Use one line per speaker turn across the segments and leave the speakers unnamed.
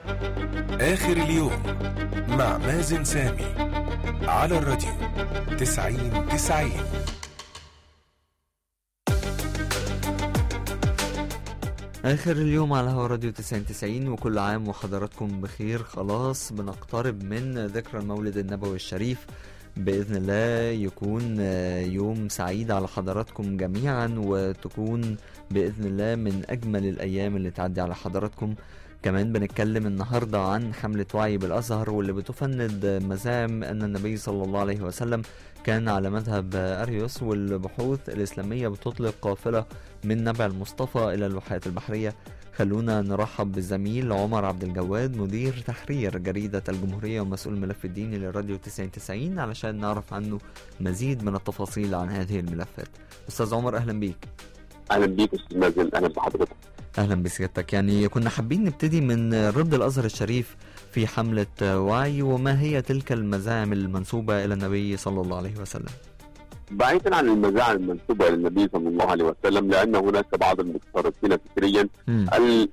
آخر اليوم مع مازن سامي على الراديو تسعين تسعين
آخر اليوم على هوا راديو 90 وكل عام وحضراتكم بخير خلاص بنقترب من ذكرى المولد النبوي الشريف بإذن الله يكون آه، يوم سعيد على حضراتكم جميعا وتكون بإذن الله من أجمل الأيام اللي تعدي على حضراتكم كمان بنتكلم النهاردة عن حملة وعي بالأزهر واللي بتفند مزاعم أن النبي صلى الله عليه وسلم كان على مذهب أريوس والبحوث الإسلامية بتطلق قافلة من نبع المصطفى إلى الواحات البحرية خلونا نرحب بالزميل عمر عبد الجواد مدير تحرير جريدة الجمهورية ومسؤول الملف الديني للراديو 9090 علشان نعرف عنه مزيد من التفاصيل عن هذه الملفات أستاذ عمر أهلا بيك
اهلا بيك استاذ مازن اهلا بحضرتك
أهلا بسيادتك يعني كنا حابين نبتدي من رد الأزهر الشريف في حملة وعي وما هي تلك المزاعم المنسوبة إلى النبي صلى الله عليه وسلم
بعيدا عن المزاعم المنسوبه للنبي صلى الله عليه وسلم لان هناك بعض المتطرفين فكريا
مم.
ال-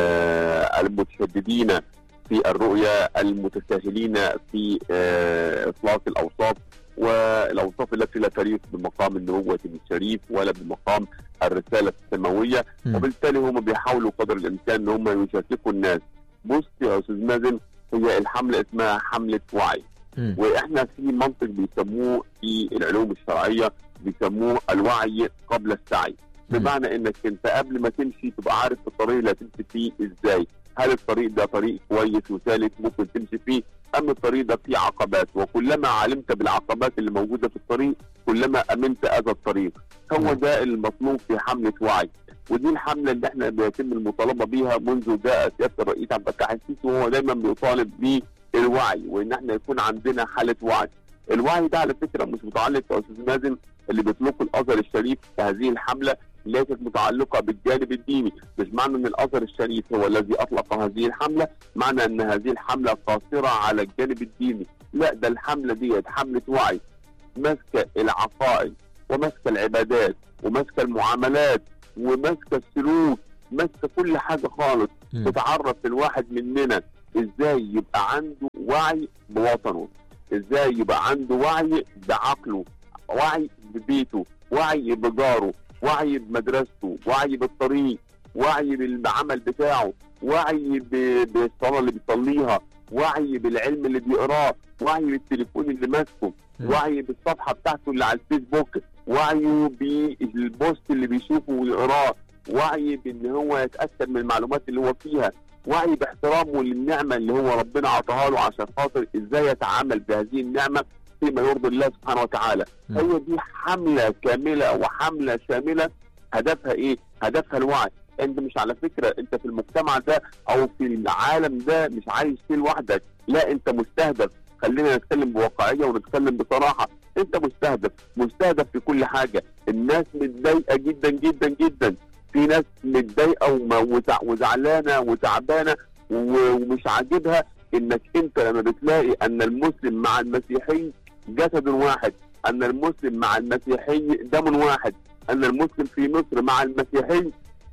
آه، المتشددين في الرؤيه المتساهلين في آه، اطلاق الاوصاف والاوصاف التي لا تليق بمقام النبوه الشريف ولا بمقام الرساله السماويه
مم.
وبالتالي هم بيحاولوا قدر الامكان ان هم يشككوا الناس بص يا استاذ مازن هي الحمله اسمها حمله وعي
مم.
واحنا في منطق بيسموه في العلوم الشرعيه بيسموه الوعي قبل السعي
مم.
بمعنى انك انت قبل ما تمشي تبقى عارف الطريق اللي هتمشي فيه ازاي هل الطريق ده طريق كويس وسالك ممكن تمشي فيه ام الطريق ده فيه عقبات وكلما علمت بالعقبات اللي موجوده في الطريق كلما امنت اذى الطريق هو
نعم.
ده المطلوب في حمله وعي ودي الحمله اللي احنا بيتم المطالبه بيها منذ جاء سياده الرئيس عبد الفتاح السيسي وهو دايما بيطالب بالوعي وان احنا يكون عندنا حاله وعي. الوعي ده على فكره مش متعلق يا استاذ مازن اللي بيطلقه الازهر الشريف في هذه الحمله ليست متعلقه بالجانب الديني، مش معنى ان الازهر الشريف هو الذي اطلق هذه الحمله معنى ان هذه الحمله قاصره على الجانب الديني، لا ده الحمله ديت حمله وعي ماسكه العقائد وماسكه العبادات وماسكه المعاملات وماسكه السلوك ماسكه كل حاجه خالص
مم.
تتعرف الواحد مننا ازاي يبقى عنده وعي بوطنه ازاي يبقى عنده وعي بعقله وعي ببيته وعي بجاره وعي بمدرسته وعي بالطريق وعي بالعمل بتاعه وعي ب- بالصلاه اللي بيصليها وعي بالعلم اللي بيقراه وعي بالتليفون اللي ماسكه
مم.
وعي بالصفحه بتاعته اللي على الفيسبوك وعيه بالبوست اللي بيشوفه ويقراه وعي بان هو يتاكد من المعلومات اللي هو فيها وعي باحترامه للنعمه اللي هو ربنا عطاها له عشان خاطر ازاي يتعامل بهذه النعمه فيما يرضي الله سبحانه وتعالى
مم.
هي دي حمله كامله وحمله شامله هدفها ايه هدفها الوعي انت مش على فكره انت في المجتمع ده او في العالم ده مش عايش فيه لوحدك لا انت مستهدف خلينا نتكلم بواقعيه ونتكلم بصراحه انت مستهدف مستهدف في كل حاجه الناس متضايقه جدا جدا جدا في ناس متضايقه وما- وزع- وزعلانه وتعبانه و- ومش عاجبها انك انت لما بتلاقي ان المسلم مع المسيحي جسد واحد ان المسلم مع المسيحي دم واحد ان المسلم في مصر مع المسيحي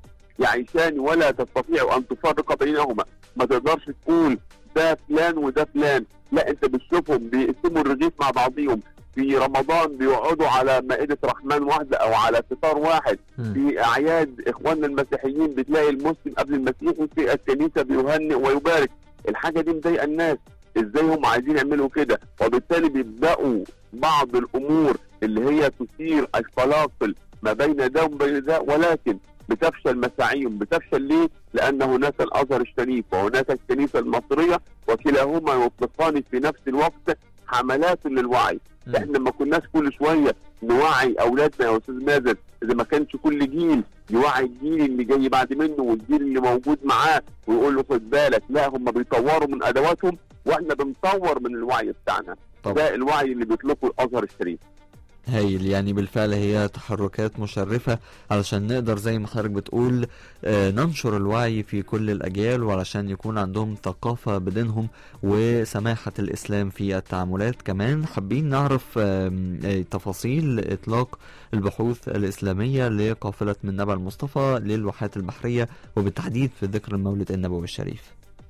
يعيشان ولا تستطيع ان تفرق بينهما ما تقدرش تقول ده فلان وده فلان لا انت بتشوفهم بيقسموا الرغيف مع بعضهم في رمضان بيقعدوا على مائدة رحمن واحدة أو على فطار واحد
مم.
في أعياد إخواننا المسيحيين بتلاقي المسلم قبل المسيحي في الكنيسة بيهنئ ويبارك الحاجة دي مضايقة الناس إزاي هم عايزين يعملوا كده وبالتالي بيبدأوا بعض الأمور اللي هي تثير الفلاصل ما بين ده وبين ده ولكن بتفشل مساعيهم بتفشل ليه؟ لأن هناك الأزهر الشريف وهناك الكنيسة المصرية وكلاهما يطلقان في نفس الوقت حملات للوعي
مم.
احنا ما كناش كل شويه نوعي اولادنا يا استاذ مازن اذا ما كانش كل جيل يوعي الجيل اللي جاي بعد منه والجيل اللي موجود معاه ويقول له خد بالك لا هم بيطوروا من ادواتهم واحنا بنطور من الوعي بتاعنا
طبعا.
ده الوعي اللي بيطلقه الازهر الشريف
هايل يعني بالفعل هي تحركات مشرفة علشان نقدر زي ما حضرتك بتقول آه، ننشر الوعي في كل الأجيال وعلشان يكون عندهم ثقافة بدينهم وسماحة الإسلام في التعاملات كمان حابين نعرف آم، آه، تفاصيل إطلاق البحوث الإسلامية لقافلة من نبع المصطفى للواحات البحرية وبالتحديد في ذكر المولد النبوي الشريف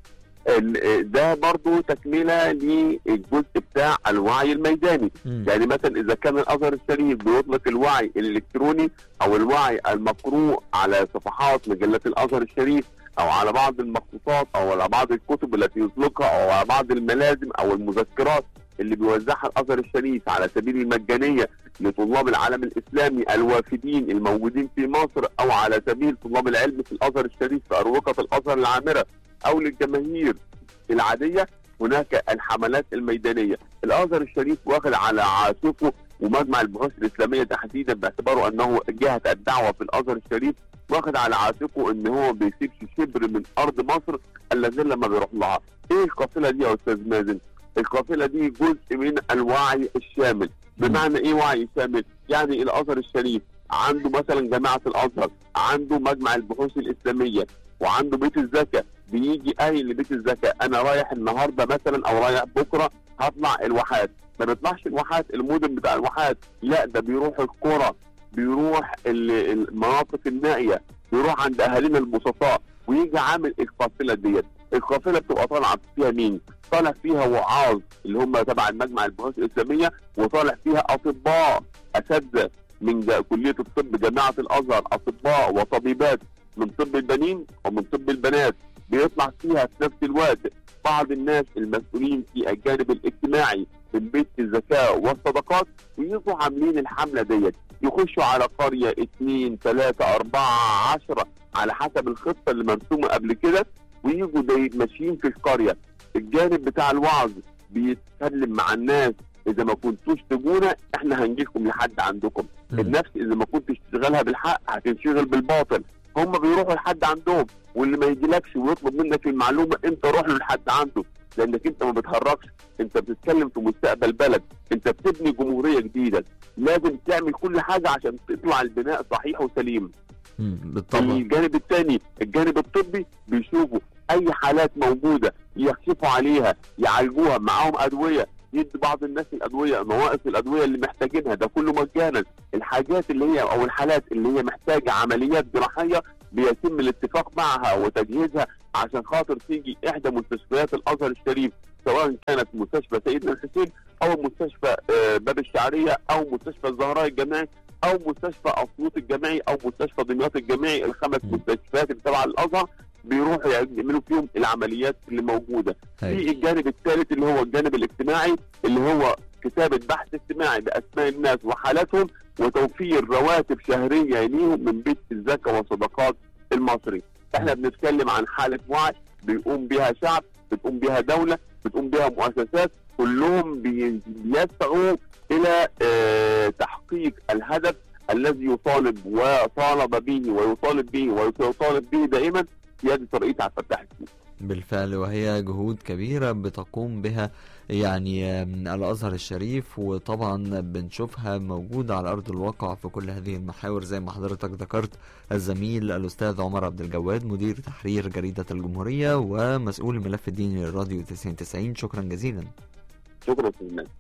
ال- ده برضو تكمله للجزء بتاع الوعي الميداني
مم.
يعني مثلا اذا كان الازهر الشريف بيطلق الوعي الالكتروني او الوعي المقروء على صفحات مجلات الازهر الشريف او على بعض المخطوطات او على بعض الكتب التي يطلقها او على بعض الملازم او المذكرات اللي بيوزعها الازهر الشريف على سبيل المجانيه لطلاب العالم الاسلامي الوافدين الموجودين في مصر او على سبيل طلاب العلم في الازهر الشريف في اروقه الازهر العامره او للجماهير العاديه هناك الحملات الميدانيه الازهر الشريف واخد على عاتقه ومجمع البحوث الاسلاميه تحديدا باعتباره انه جهه الدعوه في الازهر الشريف واخد على عاتقه ان هو ما بيسيبش شبر من ارض مصر الا غير لما بيروح لها. ايه القافله دي يا استاذ مازن؟ القافله دي جزء من الوعي الشامل، بمعنى ايه وعي شامل؟ يعني الازهر الشريف عنده مثلا جامعه الازهر، عنده مجمع البحوث الاسلاميه، وعنده بيت الزكاه، بيجي قايل لبيت الزكاه انا رايح النهارده مثلا او رايح بكره هطلع الواحات، ما بيطلعش الواحات المدن بتاع الواحات، لا ده بيروح القرى، بيروح ال- المناطق النائيه، بيروح عند اهالينا البسطاء ويجي عامل القافله ديت، القافله بتبقى طالعه فيها مين؟ طالع فيها وعاظ اللي هم تبع المجمع البحوث الاسلاميه وطالع فيها اطباء اساتذه من جا- كليه الطب جامعه الازهر اطباء وطبيبات من طب البنين ومن طب البنات بيطلع فيها في نفس الوقت بعض الناس المسؤولين في الجانب الاجتماعي من بيت الزكاه والصدقات ويجوا عاملين الحمله ديت يخشوا على قريه اثنين ثلاثه اربعه عشره على حسب الخطه اللي مرسومه قبل كده ويجوا داي- ماشيين في القريه الجانب بتاع الوعظ بيتكلم مع الناس اذا ما كنتوش تجونا احنا هنجيلكم لحد عندكم
مم.
النفس اذا ما كنتش تشتغلها بالحق هتنشغل بالباطل هم بيروحوا لحد عندهم واللي ما يجيلكش ويطلب منك المعلومه انت روح له لحد عنده لانك انت ما بتهرجش انت بتتكلم في مستقبل بلد انت بتبني جمهوريه جديده لازم تعمل كل حاجه عشان تطلع البناء صحيح وسليم
مم. بالطبع
الجانب الثاني الجانب الطبي بيشوفوا اي حالات موجوده يكشفوا عليها يعالجوها معاهم ادويه يدي بعض الناس الادويه نواقص الادويه اللي محتاجينها ده كله مجانا الحاجات اللي هي او الحالات اللي هي محتاجه عمليات جراحيه بيتم الاتفاق معها وتجهيزها عشان خاطر تيجي احدى مستشفيات الازهر الشريف سواء كانت مستشفى سيدنا الحسين او مستشفى آه، باب الشعريه او مستشفى الزهراء الجامعي او مستشفى اسيوط الجامعي او مستشفى دمياط الجامعي الخمس
م.
مستشفيات اللي تبع الازهر بيروحوا يعملوا فيهم العمليات اللي موجوده في
هاي.
الجانب الثالث اللي هو الجانب الاجتماعي اللي هو كتابه بحث اجتماعي باسماء الناس وحالاتهم وتوفير رواتب شهريه ليهم من بيت الزكاه والصدقات المصري. احنا بنتكلم عن حاله وعي بيقوم بها شعب، بتقوم بها دوله، بتقوم بها مؤسسات كلهم بي- بيسعوا الى آه، تحقيق الهدف الذي يطالب وطالب به ويطالب به ويطالب به دائما سياده الرئيس عبد الفتاح السيسي.
بالفعل وهي جهود كبيرة بتقوم بها يعني آم، الأزهر الشريف وطبعا بنشوفها موجودة على أرض الواقع في كل هذه المحاور زي ما حضرتك ذكرت الزميل الأستاذ عمر عبد الجواد مدير تحرير جريدة الجمهورية ومسؤول الملف الديني للراديو 9090 شكرا جزيلا
شكرا استاذ ناس.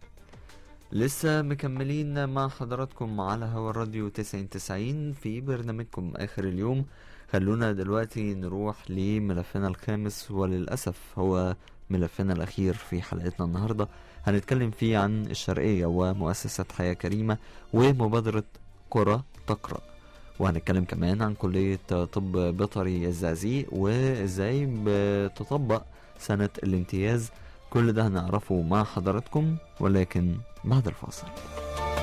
لسه مكملين مع حضراتكم على هوا الراديو 9090 في برنامجكم آخر اليوم خلونا دلوقتي نروح لملفنا الخامس وللأسف هو ملفنا الأخير في حلقتنا النهاردة هنتكلم فيه عن الشرقية ومؤسسة حياة كريمة ومبادرة قرى تقرأ وهنتكلم كمان عن كلية طب بيطري الزقازيق وازاي بتطبق سنة الامتياز كل ده هنعرفه مع حضراتكم ولكن بعد الفاصل